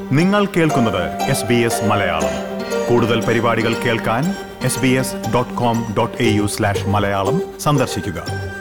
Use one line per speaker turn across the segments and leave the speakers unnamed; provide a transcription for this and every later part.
നിങ്ങൾ കേൾക്കുന്നത് S B S Malayalam കൂടുതൽ പരിപാടികൾ കേൾക്കാൻ S B S dot com dot A U slash Malayalam സന്ദർശിക്കുക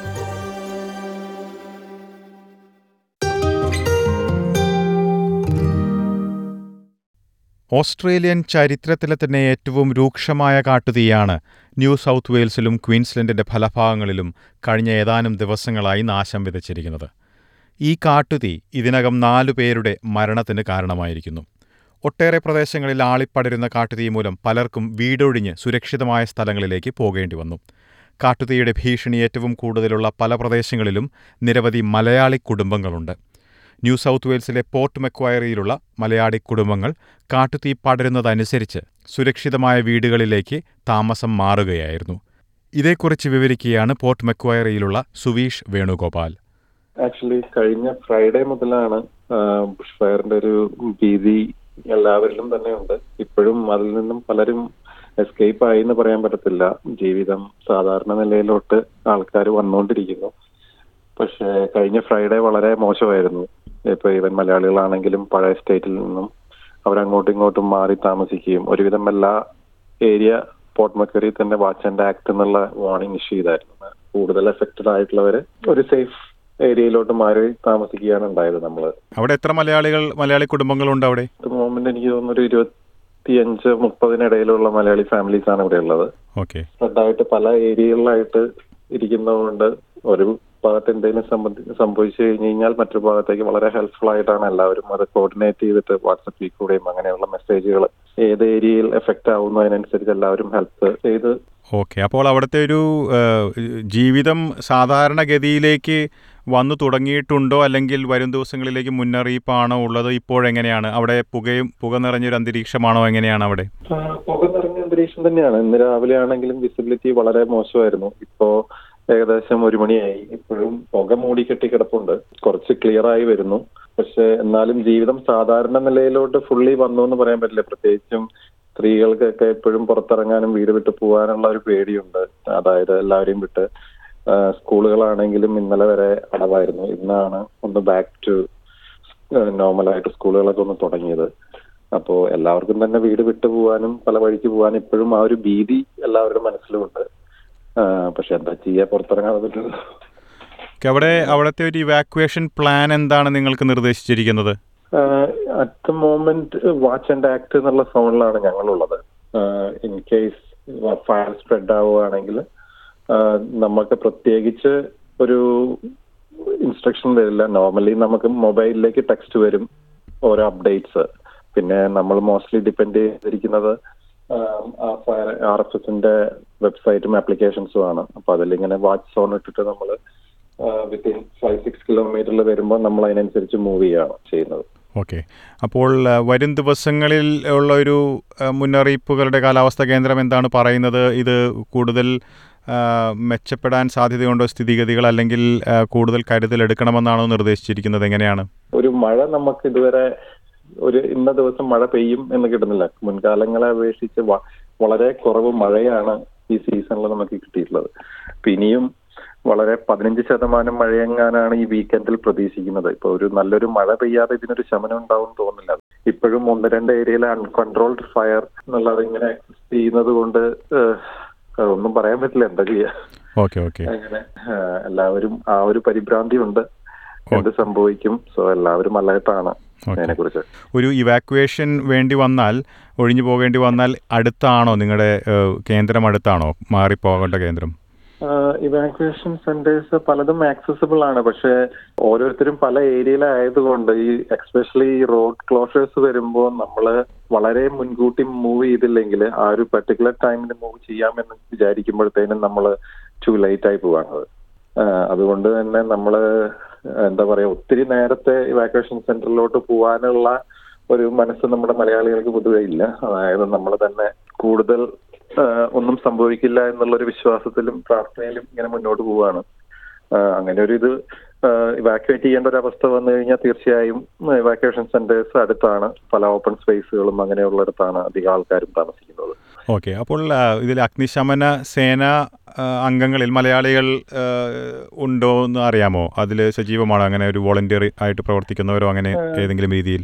ഓസ്ട്രേലിയൻ ചരിത്രത്തിലെ തന്നെ ഏറ്റവും രൂക്ഷമായ കാട്ടുതീയാണ് ന്യൂ സൗത്ത് വെയിൽസിലും ക്വീൻസ്ലൻഡിന്റെ ഫലഭാഗങ്ങളിലും കഴിഞ്ഞ ഏതാനും ദിവസങ്ങളായി നാശം വിതച്ചിരിക്കുന്നത് ഈ കാട്ടുതീ ഇതിനകം നാലു പേരുടെ മരണത്തിന് കാരണമായിരിക്കുന്നു ഒട്ടേറെ പ്രദേശങ്ങളിൽ ആളിപ്പടരുന്ന കാട്ടുതീ മൂലം പലർക്കും വീടൊഴിഞ്ഞ് സുരക്ഷിതമായ സ്ഥലങ്ങളിലേക്ക് പോകേണ്ടി വന്നു കാട്ടുതീയുടെ ഭീഷണി ഏറ്റവും കൂടുതലുള്ള പല പ്രദേശങ്ങളിലും നിരവധി മലയാളി കുടുംബങ്ങളുണ്ട് ന്യൂ സൗത്ത് വെയിൽസിലെ പോർട്ട് മെക്വയറിയിലുള്ള മലയാളി കുടുംബങ്ങൾ കാട്ടുതീ പടരുന്നതനുസരിച്ച് സുരക്ഷിതമായ വീടുകളിലേക്ക് താമസം മാറുകയായിരുന്നു ഇതേക്കുറിച്ച് വിവരിക്കുകയാണ് പോർട്ട് മെക്വയറിയിലുള്ള സുവീഷ് വേണുഗോപാൽ
ആക്ച്വലി കഴിഞ്ഞ ഫ്രൈഡേ മുതലാണ് ബുഷ് ഫയറിന്റെ ഒരു ഭീതി എല്ലാവരിലും തന്നെ ഉണ്ട് ഇപ്പോഴും അതിൽ നിന്നും പലരും എസ്കേപ്പ് ആയി എന്ന് പറയാൻ പറ്റത്തില്ല ജീവിതം സാധാരണ നിലയിലോട്ട് ആൾക്കാർ വന്നുകൊണ്ടിരിക്കുന്നു പക്ഷേ കഴിഞ്ഞ ഫ്രൈഡേ വളരെ മോശമായിരുന്നു ഇപ്പൊ ഈവൻ മലയാളികളാണെങ്കിലും പഴയ സ്റ്റേറ്റിൽ നിന്നും അവരങ്ങോട്ടും ഇങ്ങോട്ടും മാറി താമസിക്കുകയും ഒരുവിധം എല്ലാ ഏരിയ പോർട്ട് മക്കറി തന്നെ വാച്ച് ആൻഡ് ആക്ട് എന്നുള്ള വാർണിംഗ് ഇഷ്യൂ ചെയ്തായിരുന്നു കൂടുതൽ എഫക്റ്റഡ് ആയിട്ടുള്ളവര് ഒരു സേഫ് ഏരിയയിലോട്ട് മാറി താമസിക്കുകയാണ് ഉണ്ടായത് നമ്മള്
അവിടെ എത്ര മലയാളികൾ മലയാളി കുടുംബങ്ങളുണ്ട് അവിടെ
മോമെന്റ് എനിക്ക് തോന്നുന്നു ഒരു ഇരുപത്തിയഞ്ച് മുപ്പതിനിടയിലുള്ള മലയാളി ഫാമിലീസ് ആണ് ഇവിടെ ഉള്ളത്
ഓക്കെ
സ്പ്രെഡായിട്ട് പല ഏരിയകളിലായിട്ട് ഇരിക്കുന്നതുകൊണ്ട് ഒരു ഭാഗത്ത് എന്തെങ്കിലും സംബന്ധി സംഭവിച്ചു കഴിഞ്ഞു കഴിഞ്ഞാൽ മറ്റൊരു ഭാഗത്തേക്ക് വളരെ ഹെൽപ്ഫുൾ ആയിട്ടാണ് എല്ലാവരും അത് കോർഡിനേറ്റ് ചെയ്തിട്ട് വാട്സപ്പിൽ കൂടെയും അങ്ങനെയുള്ള മെസ്സേജുകൾ ഏത് ഏരിയയിൽ എഫക്റ്റ് ആവുന്നു അതിനനുസരിച്ച് എല്ലാവരും ഹെൽപ്പ് ചെയ്ത്
ഓക്കെ അപ്പോൾ അവിടുത്തെ ഒരു ഏഹ്, ജീവിതം സാധാരണഗതിയിലേക്ക് വന്നു തുടങ്ങിയിട്ടുണ്ടോ അല്ലെങ്കിൽ വരും ദിവസങ്ങളിലേക്ക് മുന്നറിയിപ്പാണോ ഉള്ളത് ഇപ്പോഴെങ്ങനെയാണ് അവിടെ പുകയും പുക നിറഞ്ഞൊരു അന്തരീക്ഷമാണോ എങ്ങനെയാണ് അവിടെ
ആ, പുക നിറഞ്ഞ അന്തരീക്ഷം തന്നെയാണ് ഇന്ന് രാവിലെ ആണെങ്കിലും വിസിബിലിറ്റി വളരെ മോശമായിരുന്നു ഇപ്പോ ഏകദേശം ഒരു മണിയായി ഇപ്പോഴും പുക മൂടിക്കെട്ടി കിടപ്പുണ്ട് കുറച്ച് ക്ലിയർ ആയി വരുന്നു പക്ഷെ എന്നാലും ജീവിതം സാധാരണ നിലയിലോട്ട് ഫുള്ളി വന്നു എന്ന് പറയാൻ പറ്റില്ല പ്രത്യേകിച്ചും സ്ത്രീകൾക്കൊക്കെ എപ്പോഴും പുറത്തിറങ്ങാനും വീട് വിട്ട് പോകാനുള്ള ഒരു പേടിയുണ്ട് അതായത് എല്ലാവരെയും വിട്ട് ആ, സ്കൂളുകളാണെങ്കിലും ഇന്നലെ വരെ അടവായിരുന്നു ഇന്നാണ് ഒന്ന് ബാക്ക് ടു നോർമലായിട്ട് സ്കൂളുകളൊക്കെ ഒന്ന് തുടങ്ങിയത് അപ്പോ എല്ലാവർക്കും തന്നെ വീട് വിട്ടു പോകാനും പല വഴിക്ക് പോകാനും ഇപ്പോഴും ആ ഒരു ഭീതി എല്ലാവരുടെ മനസ്സിലുമുണ്ട് ആ, പക്ഷെ എന്താ ചെയ്യാ പുറത്തിറങ്ങാൻ പറ്റില്ല
ഓക്കെ, അവിടെ അവിടുത്തെ ഒരു ഇവാക്വേഷൻ പ്ലാൻ എന്താണ് നിങ്ങൾക്ക് നിർദ്ദേശിച്ചിരിക്കുന്നത്
at the moment watch and act എന്നുള്ള സോണിലാണ് ഞങ്ങളുള്ളത് ഇൻ കേസ് ഫയർ സ്പ്രെഡ് ആവുകയാണെങ്കിൽ നമുക്ക് പ്രത്യേകിച്ച് ഒരു ഇൻസ്ട്രക്ഷൻ വരില്ല നോർമലി നമുക്ക് മൊബൈലിലേക്ക് ടെക്സ്റ്റ് വരും ഓരോ അപ്ഡേറ്റ്സ് പിന്നെ നമ്മൾ മോസ്റ്റ്ലി ഡിപ്പെൻഡ് ചെയ്തിരിക്കുന്നത് ആം, ആ ഫയർ ആർ എഫ് എസിന്റെ വെബ്സൈറ്റും ആപ്ലിക്കേഷൻസും ആണ് അപ്പൊ അതിലിങ്ങനെ വാച്ച് സോൺ ഇട്ടിട്ട് നമ്മൾ വിത്തിൻ ഫൈവ് സിക്സ് കിലോമീറ്ററിൽ വരുമ്പോൾ നമ്മൾ അതിനനുസരിച്ച് മൂവ് ചെയ്യുകയാണ് ചെയ്യുന്നത്
ഓക്കെ അപ്പോൾ ആ, വരും ദിവസങ്ങളിൽ ഉള്ള ഒരു ആ, മുന്നറിയിപ്പുകളുടെ കാലാവസ്ഥാ കേന്ദ്രം എന്താണ് പറയുന്നത് ഇത് കൂടുതൽ ആ, മെച്ചപ്പെടാൻ സാധ്യതയുണ്ടോ സ്ഥിതിഗതികൾ അല്ലെങ്കിൽ ആ, കൂടുതൽ കരുതൽ എടുക്കണമെന്നാണോ നിർദ്ദേശിച്ചിരിക്കുന്നത് എങ്ങനെയാണ്
ഒരു മഴ നമുക്ക് ഇതുവരെ ഒരു ഇന്ന ദിവസം മഴ പെയ്യും എന്ന് കിട്ടുന്നില്ല മുൻകാലങ്ങളെ അപേക്ഷിച്ച് വ- വളരെ കുറവ് മഴയാണ് ഈ സീസണിൽ നമുക്ക് കിട്ടിയിട്ടുള്ളത് അപ്പൊ ഇനിയും വളരെ പതിനഞ്ച് ശതമാനം മഴയെങ്ങാനാണ് ഈ വീക്കെൻഡിൽ പ്രതീക്ഷിക്കുന്നത് ഇപ്പൊ ഒരു നല്ലൊരു മഴ പെയ്യാതെ ഇതിനൊരു ശമനം ഉണ്ടാവും തോന്നുന്നില്ല ഇപ്പോഴും ഒന്ന് രണ്ട് ഏരിയയിൽ അൺകൺട്രോൾഡ് ഫയർ എന്നുള്ളത് ഇങ്ങനെ ചെയ്യുന്നത് കൊണ്ട് ഏഹ്, ഒന്നും പറയാൻ പറ്റില്ല എന്താ ചെയ്യാ
ഓക്കെ ഓക്കെ
അങ്ങനെ ആ, എല്ലാവരും ആ ഒരു പരിഭ്രാന്തി ഉണ്ട് എന്ത് സംഭവിക്കും സോ എല്ലാവരും അലേർട്ടാണ് അതിനെ കുറിച്ച്
ഒരു ഇവാക്വേഷൻ വേണ്ടി വന്നാൽ ഒഴിഞ്ഞു പോകേണ്ടി വന്നാൽ അടുത്താണോ നിങ്ങളുടെ ഏഹ്, കേന്ദ്രം അടുത്താണോ മാറിപ്പോകേണ്ട കേന്ദ്രം
ഇവാക്യുവേഷൻ സെന്റേഴ്സ് പലതും ആക്സസിബിൾ ആണ് പക്ഷെ ഓരോരുത്തരും പല ഏരിയയിലായതുകൊണ്ട് ഈ എക്സ്പെഷ്യലി ഈ റോഡ് ക്ലോഷേഴ്സ് വരുമ്പോൾ നമ്മൾ വളരെ മുൻകൂട്ടി മൂവ് ചെയ്തില്ലെങ്കിൽ ആ ഒരു പെർട്ടിക്കുലർ ടൈമിൽ മൂവ് ചെയ്യാമെന്ന് വിചാരിക്കുമ്പോഴത്തേനും നമ്മൾ ടു ലേറ്റ് ആയി പോവാണത് അതുകൊണ്ട് തന്നെ നമ്മൾ എന്താ പറയാ ഒത്തിരി നേരത്തെ ഇവാക്യുവേഷൻ സെന്ററിലോട്ട് പോകാനുള്ള ഒരു മനസ്സ് നമ്മുടെ മലയാളികൾക്ക് പൊതുവെ ഇല്ല അതായത് നമ്മൾ തന്നെ കൂടുതൽ ആ, ഒന്നും സംഭവിക്കില്ല എന്നുള്ള ഒരു വിശ്വാസത്തിലും പ്രാർത്ഥനയിലും ഇങ്ങനെ മുന്നോട്ട് പോവുകയാണ് ആ, അങ്ങനെ ഒരു ഇത് ഇവാക്യുവേറ്റ് ചെയ്യേണ്ട ഒരു അവസ്ഥ വന്നു കഴിഞ്ഞാൽ തീർച്ചയായും ഇവാക്യുവേഷൻ സെന്റേഴ്സ് അടുത്താണ് പല ഓപ്പൺ സ്പേസുകളും അങ്ങനെയുള്ളിടത്താണ് അധികം ആൾക്കാരും താമസിക്കുന്നത്
ഓക്കെ അപ്പോൾ ആ, ഇതിൽ അഗ്നിശമന സേന ആ, അംഗങ്ങളിൽ മലയാളികൾ ആ, ഉണ്ടോ എന്ന് അറിയാമോ അതിൽ സജീവമാണോ അങ്ങനെ ഒരു വോളണ്ടിയർ ആയിട്ട് പ്രവർത്തിക്കുന്നവരോ അങ്ങനെ ഏതെങ്കിലും രീതിയിൽ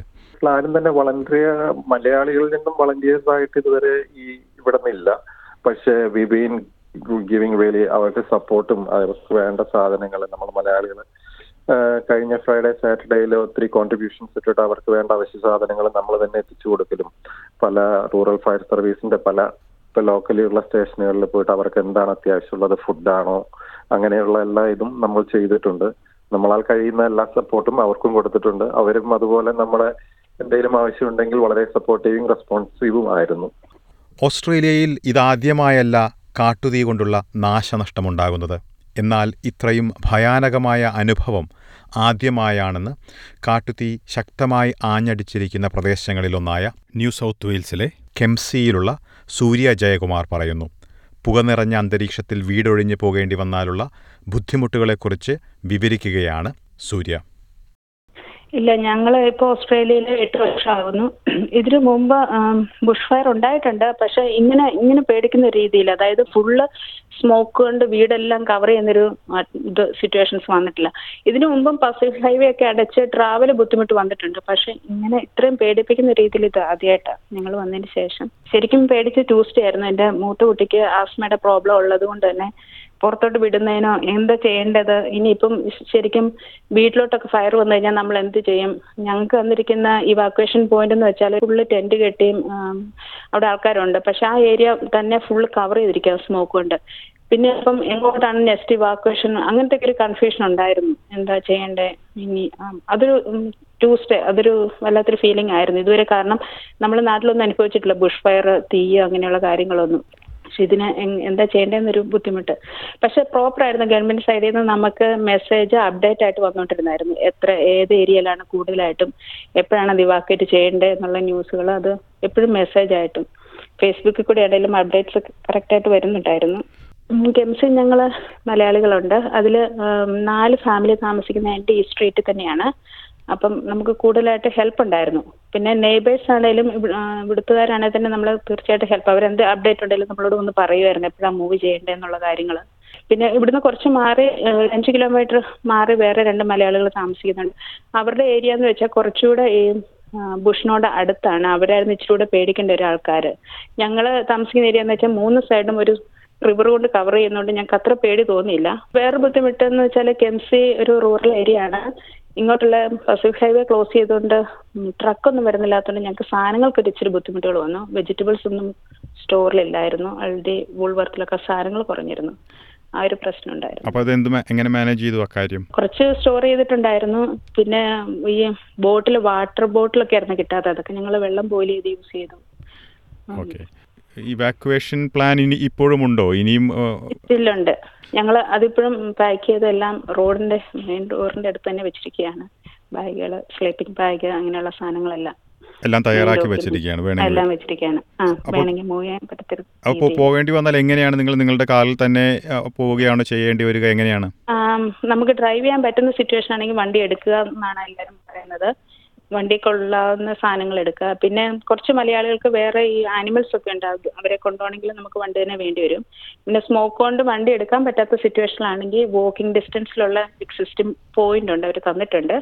കേസിൽ ആരും തന്നെ വളണ്ടിയർ മലയാളികളിൽ നിന്നും വളണ്ടിയേഴ്സ് ആയിട്ട് ഇതുവരെ ഈ ഇവിടെ നിന്നില്ല പക്ഷേ വി ബീൻ ഗിവിംഗ് റിയലി അവർക്ക് സപ്പോർട്ടും അവർക്ക് വേണ്ട സാധനങ്ങൾ നമ്മൾ മലയാളികൾ കഴിഞ്ഞ ഫ്രൈഡേ സാറ്റർഡേയിൽ ഒത്തിരി കോൺട്രിബ്യൂഷൻസ് ഇട്ടിട്ട് അവർക്ക് വേണ്ട അവശ്യ സാധനങ്ങൾ നമ്മൾ തന്നെ എത്തിച്ചു കൊടുക്കലും പല റൂറൽ ഫയർ സർവീസിന്റെ പല ഇപ്പൊ ലോക്കലി ഉള്ള സ്റ്റേഷനുകളിൽ പോയിട്ട് അവർക്ക് എന്താണ് അത്യാവശ്യമുള്ളത് ഫുഡാണോ അങ്ങനെയുള്ള എല്ലാ ഇതും നമ്മൾ ചെയ്തിട്ടുണ്ട് നമ്മളാൽ കഴിയുന്ന എല്ലാ സപ്പോർട്ടും അവർക്കും കൊടുത്തിട്ടുണ്ട് അവരും അതുപോലെ നമ്മളെ എന്തെങ്കിലും ആവശ്യമുണ്ടെങ്കിൽ വളരെ സപ്പോർട്ടീവും റെസ്പോൺസീവും ആയിരുന്നു
ഓസ്ട്രേലിയയിൽ ഇതാദ്യമായല്ല കാട്ടുതീ കൊണ്ടുള്ള നാശനഷ്ടമുണ്ടാകുന്നത് എന്നാൽ ഇത്രയും ഭയാനകമായ അനുഭവം ആദ്യമായാണെന്ന് കാട്ടുതീ ശക്തമായി ആഞ്ഞടിച്ചിരിക്കുന്ന പ്രദേശങ്ങളിലൊന്നായ ന്യൂ സൗത്ത് വെയിൽസിലെ കെംസിയിലുള്ള സൂര്യ ജയകുമാർ പറയുന്നു പുക നിറഞ്ഞ അന്തരീക്ഷത്തിൽ വീടൊഴിഞ്ഞു പോകേണ്ടി വന്നാലുള്ള ബുദ്ധിമുട്ടുകളെക്കുറിച്ച് വിവരിക്കുകയാണ് സൂര്യ
ഇല്ല ഞങ്ങൾ ഇപ്പോൾ ഓസ്ട്രേലിയയിൽ എട്ട് വർഷമാകുന്നു ഇതിനു മുമ്പ് ബുഷ് ഫയർ ഉണ്ടായിട്ടുണ്ട് പക്ഷെ ഇങ്ങനെ ഇങ്ങനെ പേടിക്കുന്ന രീതിയിൽ അതായത് ഫുള്ള് സ്മോക്ക് കൊണ്ട് വീടെല്ലാം കവർ ചെയ്യുന്നൊരു ആ, ഇത് സിറ്റുവേഷൻസ് വന്നിട്ടില്ല ഇതിനു മുമ്പും പസിഫിക് ഹൈവേ ഒക്കെ അടച്ച് ട്രാവൽ ബുദ്ധിമുട്ട് വന്നിട്ടുണ്ട് പക്ഷെ ഇങ്ങനെ ഇത്രയും പേടിപ്പിക്കുന്ന രീതിയിൽ ഇത് ആദ്യമായിട്ടാണ് ഞങ്ങൾ വന്നതിന് ശേഷം ശരിക്കും പേടിച്ച് ട്യൂസ്ഡേ ആയിരുന്നു എൻ്റെ മൂത്ത കുട്ടിക്ക് ആസ്മയുടെ പ്രോബ്ലം ഉള്ളത് കൊണ്ട് തന്നെ പുറത്തോട്ട് വിടുന്നതിനോ എന്താ ചെയ്യേണ്ടത് ഇനിയിപ്പം ശരിക്കും വീട്ടിലോട്ടൊക്കെ ഫയർ വന്നു കഴിഞ്ഞാൽ നമ്മൾ എന്ത് ചെയ്യും ഞങ്ങൾക്ക് വന്നിരിക്കുന്ന ഇവാക്വേഷൻ പോയിന്റ് എന്ന് വെച്ചാൽ ഫുള്ള് ടെന്റ് കെട്ടിയും ആം, അവിടെ ആൾക്കാരുണ്ട് പക്ഷെ ആ ഏരിയ തന്നെ ഫുൾ കവർ ചെയ്തിരിക്കുക സ്മോക്ക് കൊണ്ട് പിന്നെ ഇപ്പം എങ്ങോട്ടാണ് നെക്സ്റ്റ് ഇവാക്വേഷൻ അങ്ങനത്തെ ഒക്കെ ഒരു കൺഫ്യൂഷൻ ഉണ്ടായിരുന്നു എന്താ ചെയ്യണ്ടേ ഇനി ആം, അതൊരു ട്യൂസ്ഡേ അതൊരു വല്ലാത്തൊരു ഫീലിംഗ് ആയിരുന്നു ഇതുവരെ കാരണം നമ്മൾ നാട്ടിലൊന്നും അനുഭവിച്ചിട്ടില്ല ബുഷ് ഫയർ തീ അങ്ങനെയുള്ള കാര്യങ്ങളൊന്നും പക്ഷെ ഇതിന് എങ് എന്താ ചെയ്യേണ്ടതെന്നൊരു ബുദ്ധിമുട്ട് പക്ഷെ പ്രോപ്പർ ആയിരുന്നു ഗവൺമെന്റ് സൈഡിൽ നിന്ന് നമുക്ക് മെസ്സേജ് അപ്ഡേറ്റ് ആയിട്ട് വന്നുകൊണ്ടിരുന്നായിരുന്നു എത്ര ഏത് ഏരിയയിലാണ് കൂടുതലായിട്ടും എപ്പോഴാണ് അത് ഇവാക്വേറ്റ് ചെയ്യേണ്ടത് എന്നുള്ള ന്യൂസുകൾ അത് എപ്പോഴും മെസ്സേജ് ആയിട്ടും ഫേസ്ബുക്കിൽ കൂടി ആണെങ്കിലും അപ്ഡേറ്റ്സ് കറക്റ്റ് ആയിട്ട് വരുന്നുണ്ടായിരുന്നു ഗെംസിൽ ഞങ്ങൾ മലയാളികളുണ്ട് അതിൽ നാല് ഫാമിലി താമസിക്കുന്ന എൻ്റെ ഈ സ്ട്രീറ്റിൽ തന്നെയാണ് അപ്പം നമുക്ക് കൂടുതലായിട്ട് ഹെൽപ്പ് ഉണ്ടായിരുന്നു പിന്നെ നെയ്ബേഴ്സ് ആണെങ്കിലും ഇവി- ആ, ഇവിടുത്തുകാരാണെങ്കിൽ തന്നെ നമ്മൾ തീർച്ചയായിട്ടും ഹെൽപ്പ് അവരെന്ത് അപ്ഡേറ്റ് ഉണ്ടെങ്കിലും നമ്മളോട് ഒന്ന് പറയുമായിരുന്നു എപ്പോഴാണ് മൂവ് ചെയ്യേണ്ടത് എന്നുള്ള കാര്യങ്ങൾ പിന്നെ ഇവിടുന്ന് കുറച്ച് മാറി ഏഹ്, അഞ്ച് കിലോമീറ്റർ മാറി വേറെ രണ്ട് മലയാളികൾ താമസിക്കുന്നുണ്ട് അവരുടെ ഏരിയ എന്ന് വെച്ചാൽ കുറച്ചുകൂടെ ഈ ആ, ബുഷിനോട് അടുത്താണ് അവരായിരുന്നു ഇച്ചിരി കൂടെ പേടിക്കേണ്ട ഒരു ആൾക്കാർ ഞങ്ങൾ താമസിക്കുന്ന ഏരിയ എന്ന് വെച്ചാൽ മൂന്ന് സൈഡും ഒരു റിവർ കൊണ്ട് കവർ ചെയ്യുന്നതുകൊണ്ട് ഞങ്ങൾക്ക് അത്ര പേടി തോന്നിയില്ല വേറെ ബുദ്ധിമുട്ടെന്ന് വെച്ചാൽ കെംസി ഒരു റൂറൽ ഏരിയ ആണ് ഇങ്ങോട്ടുള്ള പസിഫിക് ഹൈവേ ക്ലോസ് ചെയ്തുകൊണ്ട് ട്രക്കൊന്നും വരുന്നില്ലാത്തതുകൊണ്ട് ഞങ്ങൾക്ക് സാധനങ്ങൾക്ക് ഒരു ഇച്ചിരി ബുദ്ധിമുട്ടുകൾ വന്നു വെജിറ്റബിൾസ് ഒന്നും സ്റ്റോറിലില്ലായിരുന്നു അൾഡി വൂൾവർത്തിലൊക്കെ സാധനങ്ങൾ കുറഞ്ഞിരുന്നു ആ ഒരു പ്രശ്നം ഉണ്ടായിരുന്നു
അപ്പോൾ അതെന്ത് മാ- എങ്ങനെ മാനേജ് ചെയ്തു അക്കാര്യം
കുറച്ച് സ്റ്റോർ ചെയ്തിട്ടുണ്ടായിരുന്നു പിന്നെ ഈ ബോട്ടിൽ വാട്ടർ ബോട്ടിലൊക്കെ ആയിരുന്നു കിട്ടാത്തത് അതൊക്കെ ഞങ്ങൾ വെള്ളം ബോയിൽ ചെയ്ത് യൂസ് ചെയ്തു
ഓക്കെ ഇവാക്വേഷൻ പ്ലാൻ ഇനി ഇപ്പോഴും ഉണ്ടോ ഇനിയും ആ,
സ്റ്റില്ലുണ്ട് ഞങ്ങൾ അതിപ്പോഴും പാക്ക് ചെയ്തെല്ലാം റോഡിന്റെ മെയിൻ റോഡിന്റെ അടുത്ത് തന്നെ വെച്ചിരിക്കുകയാണ് ബാഗുകൾ സ്ലീപ്പിംഗ് ബാഗ് അങ്ങനെയുള്ള സാധനങ്ങളെല്ലാം
എല്ലാം തയ്യാറാക്കി
Main
വെച്ചിരിക്കുകയാണ്
എല്ലാം
വേണമെങ്കിൽ
വെച്ചിരിക്കുകയാണ് ആ
അപ്പോൾ-
വേണമെങ്കിൽ മൂവ് ചെയ്യാൻ പറ്റത്തൊരു
അപ്പോൾ
രീതിയിൽ.
പോകേണ്ടി വന്നാൽ എങ്ങനെയാണ് നിങ്ങൾ നിങ്ങളുടെ കാറിൽ തന്നെ ആ, പോവുകയാണോ ചെയ്യേണ്ടി വരിക എങ്ങനെയാണ്
ആം, നമുക്ക് ഡ്രൈവ് ചെയ്യാൻ പറ്റുന്ന സിറ്റുവേഷൻ ആണെങ്കിൽ വണ്ടി എടുക്കുക എന്നാണ് എല്ലാവരും പറയുന്നത് വണ്ടി കൊള്ളാവുന്ന സാധനങ്ങൾ എടുക്കുക പിന്നെ കുറച്ച് മലയാളികൾക്ക് വേറെ ഈ ആനിമൽസ് ഒക്കെ ഉണ്ടാകും അവരെ കൊണ്ടുപോകണമെങ്കിൽ നമുക്ക് വണ്ടി തന്നെ വേണ്ടി വരും പിന്നെ സ്മോക്ക് കൊണ്ട് വണ്ടി എടുക്കാൻ പറ്റാത്ത സിറ്റുവേഷനിലാണെങ്കിൽ വാക്കിംഗ് ഡിസ്റ്റൻസിലുള്ള എക്സിസ്റ്റിംഗ് പോയിന്റ് ഉണ്ട് അവർ തന്നിട്ടുണ്ട്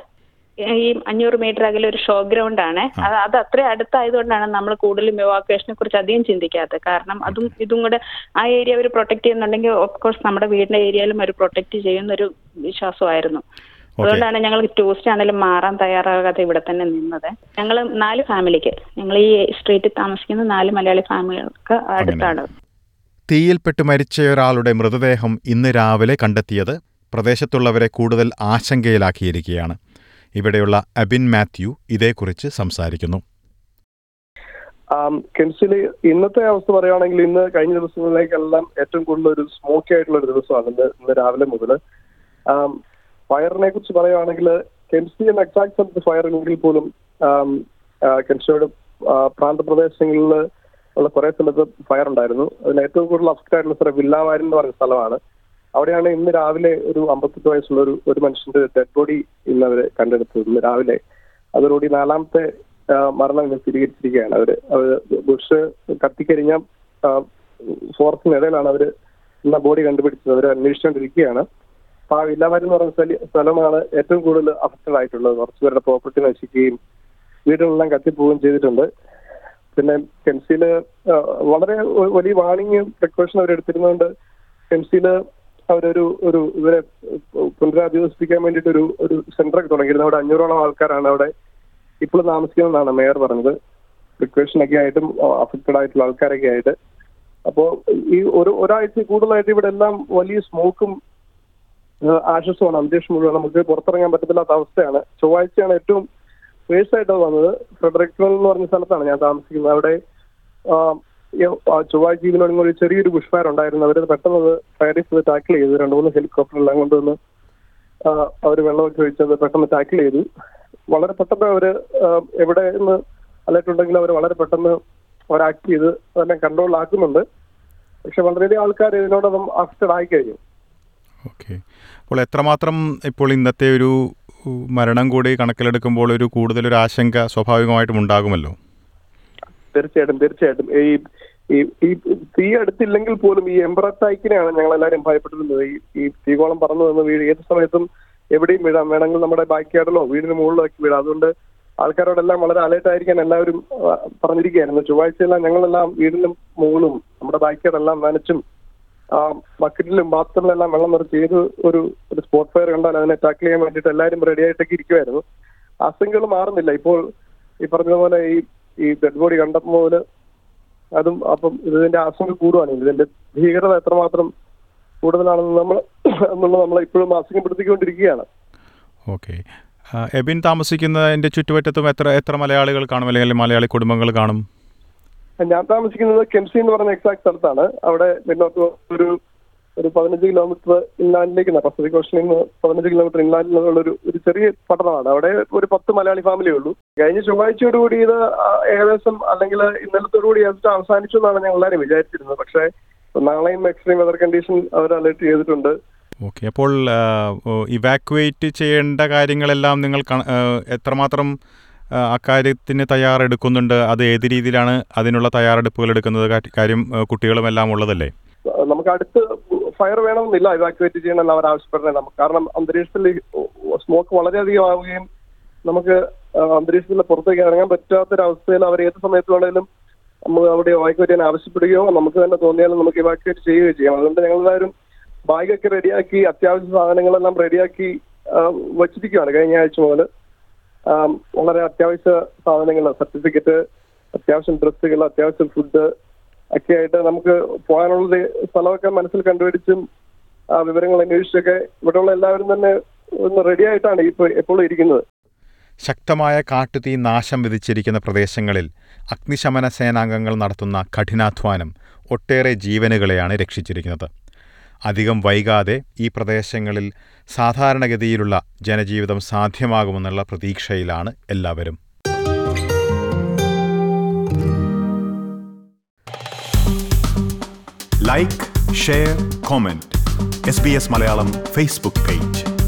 ഈ അഞ്ഞൂറ് മീറ്റർ അകലെ ഒരു ഷോ ഗ്രൗണ്ട് ആണ് അത് അത് അത്രയും അടുത്തായതുകൊണ്ടാണ് നമ്മൾ കൂടുതലും എവാക്വേഷനെ കുറിച്ച് അധികം ചിന്തിക്കാത്തത് കാരണം അതും ഇതും കൂടെ ആ ഏരിയ അവർ പ്രൊട്ടക്ട് ചെയ്യുന്നുണ്ടെങ്കിൽ ഓഫ് കോഴ്സ് നമ്മുടെ വീടിന്റെ ഏരിയയിലും അവർ പ്രൊട്ടക്ട് ചെയ്യുന്ന ഒരു വിശ്വാസമായിരുന്നു അതുകൊണ്ടാണ് ഞങ്ങൾ ടൂറിസ്റ്റ് ആണെങ്കിലും മാറാൻ തയ്യാറാകാതെ ഇവിടെ തന്നെ നിന്നത് ഞങ്ങൾ നാല് ഫാമിലിക്ക് ഞങ്ങൾ ഈ സ്ട്രീറ്റിൽ താമസിക്കുന്ന നാല് മലയാളി ഫാമിലികൾക്ക് അടുത്താണ്
തീയിൽപ്പെട്ട് മരിച്ചയൊരാളുടെ മൃതദേഹം ഇന്ന് രാവിലെ കണ്ടെത്തിയത് പ്രദേശത്തുള്ളവരെ കൂടുതൽ ആശങ്കയിലാക്കിയിരിക്കുകയാണ് ഇവിടെയുള്ള അബിൻ മാത്യു ഇതേക്കുറിച്ച് സംസാരിക്കുന്നു
കെൻസിൽ ഇന്നത്തെ അവസ്ഥ പറയുകയാണെങ്കിൽ ഇന്ന് കഴിഞ്ഞ ദിവസങ്ങളിലേക്കെല്ലാം ഏറ്റവും കൂടുതൽ ഒരു സ്മോക്കി ആയിട്ടുള്ള ഒരു ദിവസമാണ് ഇന്ന് ഇന്ന് രാവിലെ മുതൽ ഫയറിനെ കുറിച്ച് പറയുകയാണെങ്കിൽ കെൻസി എന്ന എക്സാക്ട് സ്ഥലത്ത് ഫയർ ഇല്ലെങ്കിൽ പോലും ആം, ആ, കെൻസിയുടെ ആ, പ്രാന്തപ്രദേശങ്ങളിൽ ഉള്ള കുറെ സ്ഥലത്ത് ഫയർ ഉണ്ടായിരുന്നു അതിൽ ഏറ്റവും കൂടുതൽ അഫക്റ്റ് ആയിട്ടുള്ള സ്ഥലം വില്ലാവാരൻ എന്ന് പറയുന്ന സ്ഥലമാണ് അവിടെയാണ് ഇന്ന് രാവിലെ ഒരു അമ്പത്തെട്ട് വയസ്സുള്ള ഒരു ഒരു മനുഷ്യന്റെ ഡെഡ് ബോഡി ഇന്ന് അവര് കണ്ടെടുത്തത് ഇന്ന് രാവിലെ അതോടുകൂടി നാലാമത്തെ ആ, മരണം ഇന്ന് സ്ഥിരീകരിച്ചിരിക്കുകയാണ് അവര് അവര് ബുഷ് കത്തിക്കരിഞ്ഞ ഫോറസ്റ്റിനിടയിലാണ് അവര് ഇന്ന ബോഡി കണ്ടുപിടിച്ചത് അവർ അന്വേഷിച്ചുകൊണ്ടിരിക്കുകയാണ് അപ്പൊ ആ വില്ലാവാരി എന്ന് പറയുന്ന സ്ഥലി- സ്ഥലമാണ് ഏറ്റവും കൂടുതൽ അഫക്റ്റഡ് ആയിട്ടുള്ളത് കുറച്ച് പേരുടെ പ്രോപ്പർട്ടി നശിക്കുകയും വീടുകളെല്ലാം കത്തിപ്പോവുകയും ചെയ്തിട്ടുണ്ട് പിന്നെ കെംസിയില് ആ, വളരെ ഒ- വലിയ വാണിംഗ് പ്രിക്കോഷൻ അവർ എടുത്തിരുന്നതുകൊണ്ട് കെംസിയില് അവരൊരു ഒരു ഇവരെ പുനരധിവസിപ്പിക്കാൻ വേണ്ടിയിട്ട് ഒരു ഒരു സെന്റർ ഒക്കെ തുടങ്ങിയിരുന്നു അവിടെ അഞ്ഞൂറോളം ആൾക്കാരാണ് അവിടെ ഇപ്പോൾ താമസിക്കുന്നതെന്നാണ് മേയർ പറഞ്ഞത് പ്രിക്കോഷൻ ഒക്കെ ആയിട്ടും അഫക്റ്റഡ് ആയിട്ടുള്ള ആൾക്കാരൊക്കെ ആയിട്ട് അപ്പോ ഈ ഒരു ഒരാഴ്ച കൂടുതലായിട്ട് ഇവിടെ എല്ലാം വലിയ സ്മോക്കും ആശ്വാസമാണ് അന്തരീക്ഷം മുഴുവൻ നമുക്ക് പുറത്തിറങ്ങാൻ പറ്റത്തില്ലാത്ത അവസ്ഥയാണ് ചൊവ്വാഴ്ചയാണ് ഏറ്റവും വേഴ്സ് ആയിട്ട് അത് വന്നത് ഫ്രെഡറിക്വൽ എന്ന് പറഞ്ഞ സ്ഥലത്താണ് ഞാൻ താമസിക്കുന്നത് അവിടെ ആ, ഈ- ആ ചൊവ്വാഴ്ച ഇതിനോട് ഒരു ചെറിയൊരു ബുഷ് ഉണ്ടായിരുന്നു അവർ പെട്ടെന്ന് ഫയറിസ് ടാക്കിൾ ചെയ്തു രണ്ട് മൂന്ന് ഹെലികോപ്റ്റർ എല്ലാം കൊണ്ടുവന്ന് അവർ വെള്ളമൊക്കെ ഒഴിച്ചത് പെട്ടെന്ന് ടാക്കിൾ ചെയ്തു വളരെ പെട്ടെന്ന് അവര് ആ, എവിടെ നിന്ന് അലർട്ട് ഉണ്ടെങ്കിൽ അവർ വളരെ പെട്ടെന്ന് അവർ ആക്ട് ചെയ്ത് അതെല്ലാം കൺട്രോളിലാക്കുന്നുണ്ട് പക്ഷെ വളരെയധികം ആൾക്കാർ ഇതിനോടൊന്നും അഫക്റ്റഡ് ആയി കഴിഞ്ഞു
ഓക്കെ അപ്പോൾ എത്രമാത്രം ഇപ്പോൾ ഇന്നത്തെ ഒരു ഉ, മരണം കൂടി കണക്കിലെടുക്കുമ്പോൾ ഒരു കൂടുതലൊരു ആശങ്ക സ്വാഭാവികമായിട്ടും ഉണ്ടാകുമല്ലോ
തീർച്ചയായിട്ടും തീർച്ചയായിട്ടും ഈ ഈ ഈ തീ അടുത്തില്ലെങ്കിൽ പോലും ഈ എംബ്രത്തൈക്കിനെയാണ് ഞങ്ങൾ എല്ലാവരും ഭയപ്പെട്ടിരുന്നത് ഈ ഈ തീകോളം പറന്നു വന്ന് വീട് ഏത് സമയത്തും എവിടെയും വീഴാം വേണമെങ്കിൽ നമ്മുടെ ബാക്ക് യാർഡിലോ വീടിന് മുകളിലേക്ക് വീഴാം അതുകൊണ്ട് ആൾക്കാരോടെല്ലാം വളരെ അലേർട്ട് ആയിരിക്കാൻ എല്ലാവരും ആ, പറഞ്ഞിരിക്കുകയായിരുന്നു ചൊവ്വാഴ്ചയെല്ലാം ഞങ്ങളെല്ലാം വീടിനും മുകളിലും നമ്മുടെ ബാക്ക് യാർഡെല്ലാം നനച്ചും ആ ബക്കറ്റിലും ബാത്റൂമിലെല്ലാം വെള്ളം നിറച്ച് ഏത് ഒരു ഒരു സ്പോട്ട് ഫയർ കണ്ടാൽ അതിനെ ടാക്കിൾ ചെയ്യാൻ വേണ്ടിയിട്ട് എല്ലാവരും റെഡി ആയിട്ടൊക്കെ ഇരിക്കുമായിരുന്നു ആശങ്കകൾ മാറുന്നില്ല ഇപ്പോൾ ഈ പറഞ്ഞതുപോലെ ഈ ഈ ഡെഡ് ബോഡി കണ്ടപ്പോൾ മുതൽ അതും അപ്പം ഇതിന്റെ ആശങ്ക കൂടുവാണ് ഇതിന്റെ ഭീകരത എത്രമാത്രം കൂടുതലാണെന്ന് നമ്മൾ എന്നുള്ളത് നമ്മൾ ഇപ്പോഴും ആശങ്കപ്പെടുത്തിക്കൊണ്ടിരിക്കുകയാണ്
ഓക്കെ ആ, എബിൻ താമസിക്കുന്നതിൻ്റെ ചുറ്റുപറ്റത്തും എത്ര എത്ര മലയാളികൾ കാണും അല്ലെങ്കിൽ മലയാളി കുടുംബങ്ങൾ കാണും
ഞാൻ താമസിക്കുന്നത് കെംസി എന്ന് പറയുന്ന എക്സാക്ട് സ്ഥലത്താണ് അവിടെ പിന്നോട്ട് ഒരു ഒരു പതിനഞ്ച് കിലോമീറ്റർ ഇൻലാൻഡിലേക്ക് പസഫിക് ഓഷനിൽ നിന്ന് പതിനഞ്ച് കിലോമീറ്റർ ഇൻലാൻഡിലുള്ള ഒരു ഒരു ചെറിയ പട്ടണമാണ് അവിടെ ഒരു പത്ത് മലയാളി ഫാമിലിയേ ഉള്ളൂ കഴിഞ്ഞ ചൊവ്വാഴ്ചയോടുകൂടി ഇത് ആ, ഏകദേശം അല്ലെങ്കിൽ ഇന്നലത്തോടുകൂടി അത് അവസാനിച്ചു എന്നാണ് ഞങ്ങൾ എല്ലാവരും വിചാരിച്ചിരുന്നത് പക്ഷേ നാളെയും എക്സ്ട്രീം വെതർ കണ്ടീഷൻ അവർ അലേർട്ട് ചെയ്തിട്ടുണ്ട്
ഓക്കെ അപ്പോൾ ഇവാക്വേറ്റ് ചെയ്യേണ്ട കാര്യങ്ങളെല്ലാം നിങ്ങൾ കണ- ആ, എത്രമാത്രം ആ, അക്കാര്യത്തിന് തയ്യാറെടുക്കുന്നുണ്ട് അത് ഏത് രീതിയിലാണ് അതിനുള്ള തയ്യാറെടുപ്പുകൾ എടുക്കുന്നത് കാ- കാര്യം ആ, കുട്ടികളും എല്ലാം ഉള്ളതല്ലേ
നമുക്ക് അടുത്ത് ഫയർ വേണമെന്നില്ല ഇവാക്യുവേറ്റ് ചെയ്യണമെന്ന് അവർ ആവശ്യപ്പെടുന്നത് നമുക്ക് കാരണം അന്തരീക്ഷത്തിൽ സ്മോക്ക് വളരെയധികം ആവുകയും നമുക്ക് ആ, അന്തരീക്ഷത്തിൽ പുറത്തേക്ക് ഇറങ്ങാൻ പറ്റാത്തൊരവസ്ഥയിൽ അവർ ഏത് സമയത്ത് വേണമെങ്കിലും നമ്മൾ അവിടെ ഇവാക്യുവേറ്റ് ചെയ്യാൻ ആവശ്യപ്പെടുകയോ നമുക്ക് തന്നെ തോന്നിയാലും നമുക്ക് ഇവാക്യുവേറ്റ് ചെയ്യുകയോ ചെയ്യാം അതുകൊണ്ട് ഞങ്ങൾ എല്ലാവരും ബാഗൊക്കെ റെഡിയാക്കി അത്യാവശ്യ സാധനങ്ങളെല്ലാം റെഡിയാക്കി വച്ചിരിക്കുകയാണ് കഴിഞ്ഞ ആഴ്ച മുതൽ ആം, വളരെ അത്യാവശ്യ സാധനങ്ങൾ സർട്ടിഫിക്കറ്റ് അത്യാവശ്യം ഡ്രസ്സുകൾ അത്യാവശ്യം ഫുഡ് ഒക്കെ ആയിട്ട് നമുക്ക് പോകാനുള്ള സ്ഥലമൊക്കെ മനസ്സിൽ കണ്ടുപിടിച്ചും ആ വിവരങ്ങൾ അന്വേഷിച്ചൊക്കെ ഇവിടെയുള്ള എല്ലാവരും തന്നെ ഒന്ന് റെഡി ആയിട്ടാണ് ഇപ്പോൾ എപ്പോഴും ഇരിക്കുന്നത്
ശക്തമായ കാട്ടുതീ നാശം വിധിച്ചിരിക്കുന്ന പ്രദേശങ്ങളിൽ അഗ്നിശമന സേനാംഗങ്ങൾ നടത്തുന്ന കഠിനാധ്വാനം ഒട്ടേറെ ജീവനുകളെയാണ് രക്ഷിച്ചിരിക്കുന്നത് അധികം വൈകാതെ ഈ പ്രദേശങ്ങളിൽ സാധാരണഗതിയിലുള്ള ജനജീവിതം സാധ്യമാകുമെന്നുള്ള പ്രതീക്ഷയിലാണ് എല്ലാവരും
like share comment S B S Malayalam Facebook page